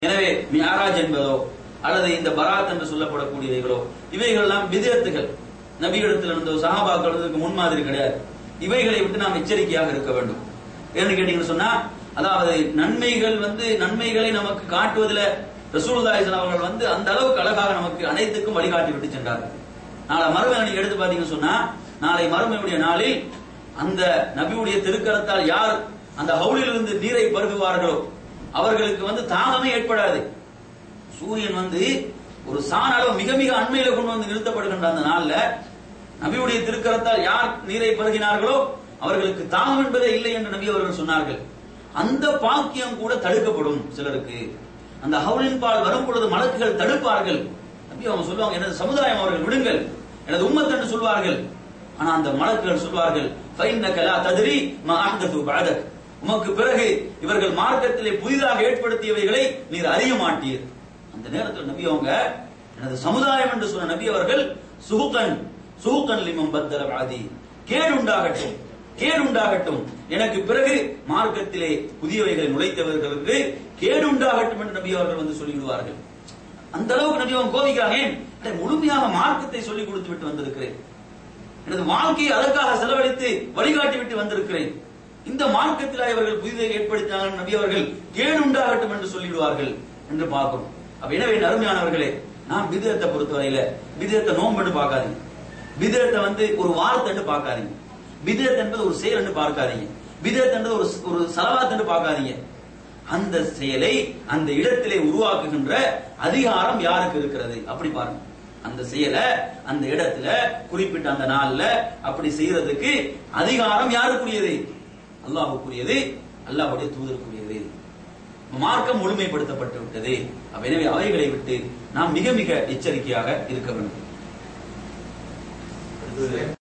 எனவே மியாராஜ் என்பதோ அல்லது இந்த பராத் என்று சொல்லப்படக்கூடியவைகளோ இவைகள் எல்லாம் விதத்துகள் நபியிடத்தில் இருந்தோ சஹாபாக்கள் இதற்கு முன்மாதிரி கிடையாது இவைகளை விட்டு நாம் எச்சரிக்கையாக இருக்க வேண்டும் ஏன்னு கேட்டீங்கன்னு சொன்னா அதாவது நன்மைகள் வந்து நன்மைகளை நமக்கு காட்டுவதில் ரசூலுல்லாஹி அவர்கள் வந்து அந்த அளவுக்கு அழகாக நமக்கு அனைத்துக்கும் வழிகாட்டி விட்டு சென்றார்கள் நாளை மறுமை நீங்க எடுத்து பாத்தீங்கன்னு சொன்னா நாளை மறுமையுடைய நாளில் அந்த நபியுடைய திருக்கரத்தால் யார் அந்த ஹவுலில் இருந்து நீரை பருகுவார்களோ அவர்களுக்கு வந்து தாகமே ஏற்படாது சூரியன் வந்து ஒரு சாண அளவு மிக மிக அண்மையில கொண்டு வந்து நிறுத்தப்படுகின்ற அந்த நாள்ல நபியுடைய திருக்கரத்தால் யார் நீரை பருகினார்களோ அவர்களுக்கு தாகம் என்பதே இல்லை என்று நபி அவர்கள் சொன்னார்கள் அந்த பாக்கியம் கூட தடுக்கப்படும் சிலருக்கு அந்த ஹவுலின் பால் வரும் பொழுது மலக்குகள் தடுப்பார்கள் நபி அவங்க சொல்லுவாங்க எனது சமுதாயம் அவர்கள் விடுங்கள் எனது உம்மத் என்று சொல்வார்கள் ஆனா அந்த மலக்குகள் சொல்வார்கள் ஃபைன்னக லா தத்ரி மா அஹ்தது பஅதக் உமக்கு பிறகு இவர்கள் மார்க்கத்திலே புதிதாக ஏற்படுத்தியவைகளை நீர் அறிய மாட்டீர் அந்த நேரத்தில் நபி அவங்க எனது சமுதாயம் என்று சொன்ன நபி அவர்கள் சுகுகன் சுகுகன் லிமம் பத்தர பாதி கேடுண்டாகட்டும் கேடுண்டாகட்டும் எனக்கு பிறகு மார்க்கத்திலே புதியவைகளை நுழைத்தவர்களுக்கு கேடுண்டாகட்டும் என்று நபி அவர்கள் வந்து சொல்லிவிடுவார்கள் அந்த அளவுக்கு நபி அவங்க கோபிக்கிறாங்க ஏன்? அடே, முழுமையாக மார்க்கத்தை சொல்லிக் கொடுத்து விட்டு வந்திருக்கிறேன் எனது வாழ்க்கையை அதற்காக செலவழித்து வழிகாட்டி விட்டு வந்திருக்கிறேன் இந்த மார்க்கத்தில் இவர்கள் புதிதை ஏற்படுத்தினார்கள் நபி அவர்கள் கேடுண்டாகட்டும் என்று சொல்லிவிடுவார்கள் என்று பார்க்கிறோம் அப்ப எனவே அருமையானவர்களே நான் விதத்தை பொறுத்தவரையில விதத்தை நோம்பென்று பார்க்காதீங்க விதத்தை வந்து ஒரு வார்த்தைன்னு பார்க்காதீங்க விதத் என்பது ஒரு செயல் என்று பார்க்காதீங்க விதத் என்பது ஒரு ஒரு சலவாத் என்று பார்க்காதீங்க அந்த செயலை அந்த இடத்திலே உருவாக்குகின்ற அதிகாரம் யாருக்கு இருக்கிறது அப்படி பாருங்க அந்த செயலை அந்த இடத்துல குறிப்பிட்ட அந்த நாள்ல அப்படி செய்யறதுக்கு அதிகாரம் யாருக்குரியது அல்லாஹுக்குரியது அல்லாஹ்வுடைய தூதருக்குரியது மார்க்கம் முழுமைப்படுத்தப்பட்டு விட்டது அப்ப எனவே அவைகளை விட்டு நாம் மிக மிக எச்சரிக்கையாக இருக்க வேண்டும்